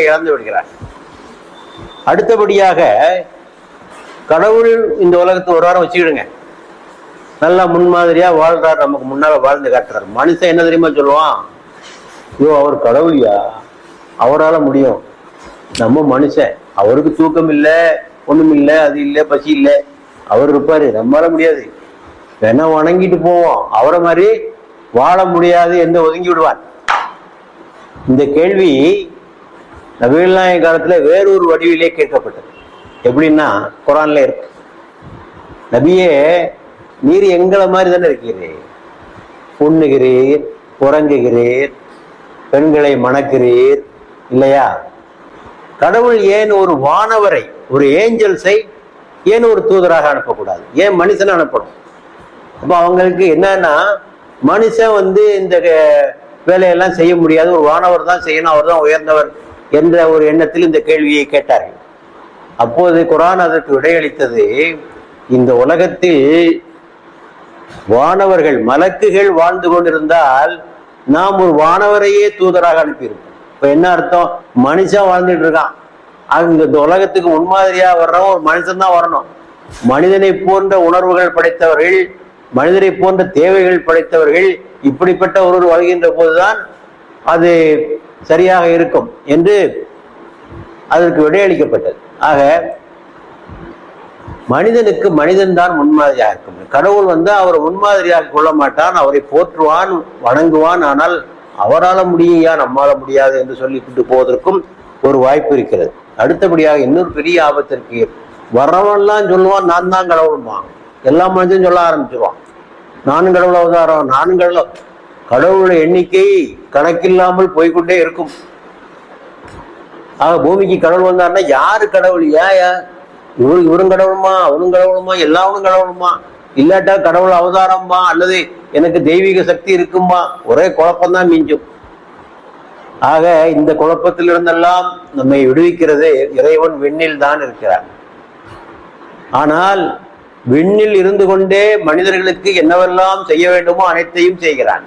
இழந்து விடுகிறார் அடுத்தபடியாக கடவுள் இந்த உலகத்தை ஒரு வாரம் வச்சுக்கிடுங்க நல்லா முன்மாதிரியா வாழ்றார் நமக்கு முன்னால வாழ்ந்து காட்டுறாரு மனுஷன் என்ன தெரியுமா சொல்லுவான் ஐயோ அவர் கடவுளியா அவரால முடியும் நம்ம மனுஷன் அவருக்கு தூக்கம் இல்ல ஒண்ணும் இல்ல அது இல்ல பசி இல்ல அவர் இருப்பாரு நம்மளால முடியாது வேணா வணங்கிட்டு போவோம் அவரை மாதிரி வாழ முடியாது என்று ஒதுங்கி விடுவான் இந்த கேள்வி நவீன நாயக காலத்துல வேறொரு வடிவிலே கேட்கப்பட்டது எப்படின்னா குரான்ல இருக்கு நபியே நீர் எங்களை மாதிரி தானே இருக்கிறீர் உண்ணுகிறீர் உறங்குகிறீர் பெண்களை மணக்கிறீர் இல்லையா கடவுள் ஏன் ஒரு வானவரை ஒரு ஏஞ்சல்ஸை ஏன் ஒரு தூதராக அனுப்பக்கூடாது ஏன் மனுஷனை அனுப்பணும் அப்ப அவங்களுக்கு என்னன்னா மனுஷன் வந்து இந்த க- வேலையெல்லாம் செய்ய முடியாது ஒரு வானவர் தான் செய்யணும் அவர் தான் உயர்ந்தவர் என்ற ஒரு எண்ணத்தில் இந்த கேள்வியை கேட்டார்கள் அப்போது குரான் அதற்கு விடையளித்தது இந்த உலகத்தில் வானவர்கள் மலக்குகள் வாழ்ந்து கொண்டிருந்தால் நாம் ஒரு வானவரையே தூதராக அனுப்பியிருப்போம் இப்ப என்ன அர்த்தம் மனுஷன் வாழ்ந்துட்டு இருக்கான் அங்க இந்த உலகத்துக்கு முன்மாதிரியா வர்றவன் ஒரு மனுஷன் தான் வரணும் மனிதனை போன்ற உணர்வுகள் படைத்தவர்கள் மனிதனை போன்ற தேவைகள் படைத்தவர்கள் இப்படிப்பட்ட ஒருவர் வருகின்ற போதுதான் அது சரியாக இருக்கும் என்று அதற்கு விடையளிக்கப்பட்டது ஆக மனிதனுக்கு மனிதன் தான் முன்மாதிரியாக இருக்கும் கடவுள் வந்து அவரை முன்மாதிரியாக கொள்ள மாட்டான் அவரை போற்றுவான் வணங்குவான் ஆனால் அவரால முடியா நம்மால முடியாது என்று சொல்லிவிட்டு போவதற்கும் ஒரு வாய்ப்பு இருக்கிறது அடுத்தபடியாக இன்னொரு பெரிய ஆபத்திற்கு வரவன்லாம் சொல்லுவான் நான் தான் கடவுள்மா எல்லா மனிதனும் சொல்ல ஆரம்பிச்சிருவான் நானும் கடவுள் அவதாரம் நானும் கடவுள் கடவுளுடைய எண்ணிக்கை கணக்கில்லாமல் போய்க்கொண்டே இருக்கும் ஆக பூமிக்கு கடவுள் வந்தாருன்னா யாரு கடவுள் ஏன் ஏன் இவரு இவரும் கடவுளுமா அவனும் கடவுளுமா எல்லாவனும் கடவுளுமா இல்லாட்டா கடவுள் அவதாரம்மா அல்லது எனக்கு தெய்வீக சக்தி இருக்குமா ஒரே குழப்பம்தான் மிஞ்சும் ஆக இந்த குழப்பத்திலிருந்தெல்லாம் நம்மை விடுவிக்கிறது இறைவன் விண்ணில் தான் இருக்கிறார் ஆனால் விண்ணில் இருந்து கொண்டே மனிதர்களுக்கு என்னவெல்லாம் செய்ய வேண்டுமோ அனைத்தையும் செய்கிறான்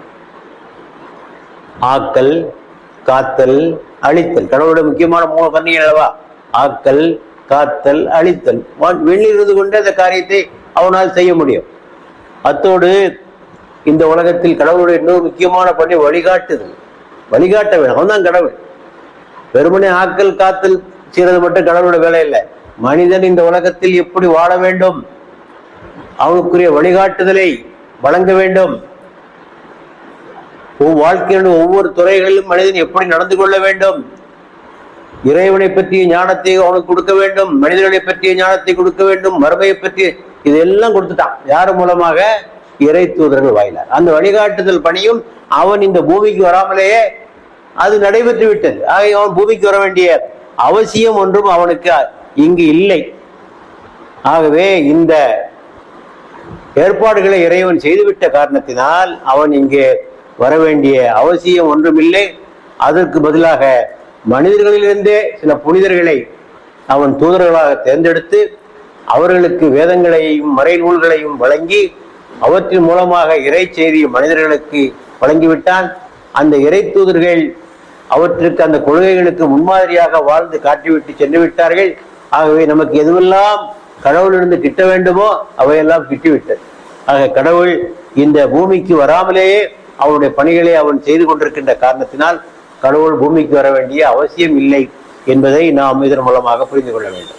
ஆக்கல் காத்தல் அழித்தல் கடவுளுடைய முக்கியமான மூணு கண்ணிகள் அல்லவா ஆக்கல் காத்தல் அழித்தல் வான் வெளியில் இருந்து கொண்டே அந்த காரியத்தை அவனால் செய்ய முடியும் அத்தோடு இந்த உலகத்தில் கடவுளுடைய இன்னொரு முக்கியமான பணி வழிகாட்டுதல் வழிகாட்ட வேண்டும் அவன் தான் கடவுள் வெறுமனே ஆக்கல் காத்தல் செய்யறது மட்டும் கடவுளுடைய வேலை இல்லை மனிதன் இந்த உலகத்தில் எப்படி வாழ வேண்டும் அவனுக்குரிய வழிகாட்டுதலை வழங்க வேண்டும் ஒவ்வொரு வாழ்க்கையினுடைய ஒவ்வொரு துறைகளிலும் மனிதன் எப்படி நடந்து கொள்ள வேண்டும் இறைவனை பற்றிய ஞானத்தை அவனுக்கு கொடுக்க வேண்டும் மனிதர்களை பற்றிய ஞானத்தை கொடுக்க வேண்டும் மறுமையை பற்றி இதெல்லாம் கொடுத்துட்டான் யார் மூலமாக இறை தூதர்கள் வாயிலார் அந்த வழிகாட்டுதல் பணியும் அவன் இந்த பூமிக்கு வராமலேயே அது நடைபெற்று விட்டது ஆக அவன் பூமிக்கு வர வேண்டிய அவசியம் ஒன்றும் அவனுக்கு இங்கு இல்லை ஆகவே இந்த ஏற்பாடுகளை இறைவன் செய்துவிட்ட காரணத்தினால் அவன் இங்கே வர வேண்டிய அவசியம் ஒன்றுமில்லை அதற்கு பதிலாக மனிதர்களிலிருந்தே சில புனிதர்களை அவன் தூதர்களாக தேர்ந்தெடுத்து அவர்களுக்கு வேதங்களையும் மறைநூல்களையும் வழங்கி அவற்றின் மூலமாக இறை செய்தி மனிதர்களுக்கு வழங்கிவிட்டான் அந்த இறை தூதர்கள் அவற்றுக்கு அந்த கொள்கைகளுக்கு முன்மாதிரியாக வாழ்ந்து காட்டிவிட்டு சென்று விட்டார்கள் ஆகவே நமக்கு எதுவெல்லாம் கடவுளிலிருந்து கிட்ட வேண்டுமோ அவையெல்லாம் கிட்டிவிட்டது ஆக கடவுள் இந்த பூமிக்கு வராமலேயே அவனுடைய பணிகளை அவன் செய்து கொண்டிருக்கின்ற காரணத்தினால் கடவுள் பூமிக்கு வர வேண்டிய அவசியம் இல்லை என்பதை நாம் இதன் மூலமாக புரிந்து கொள்ள வேண்டும்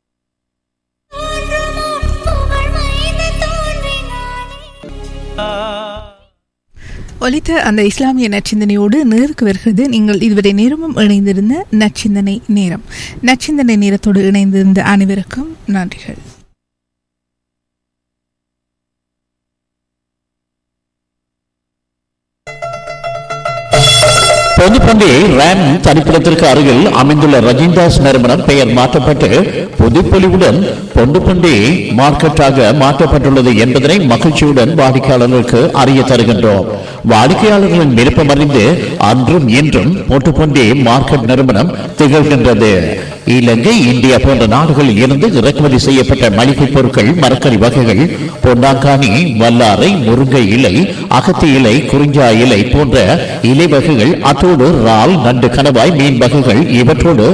ஒலித்த அந்த இஸ்லாமிய நச்சிந்தனையோடு நேருக்கு வருகிறது நீங்கள் இதுவரை நேரமும் இணைந்திருந்த நச்சிந்தனை நேரம் நச்சிந்தனை நேரத்தோடு இணைந்திருந்த அனைவருக்கும் நன்றிகள் பொதுப்பண்டி ரேம் தனிப்பிடத்திற்கு அருகில் அமைந்துள்ள ரஜிந்தாஸ் நிறுவனம் பெயர் மாற்றப்பட்டு புதுப்பொலிவுடன் பொண்டுப்பண்டி மார்க்கெட்டாக மாற்றப்பட்டுள்ளது என்பதனை மகிழ்ச்சியுடன் வாடிக்கையாளர்களுக்கு அறிய தருகின்றோம் வாடிக்கையாளர்களின் விருப்பம் அறிந்து அன்றும் இன்றும் பொட்டுப்பண்டி மார்க்கெட் நிறுவனம் திகழ்கின்றது இலங்கை இந்தியா போன்ற நாடுகளில் இருந்து இறக்குமதி செய்யப்பட்ட மளிகை பொருட்கள் மரக்கறி வகைகள் பொன்னாங்கானி வல்லாரை முருங்கை இலை அகத்தி இலை குறிஞ்சா இலை போன்ற இலை வகைகள் அத்தோடு இறால் நண்டு கணவாய் மீன் வகைகள் இவற்றோடு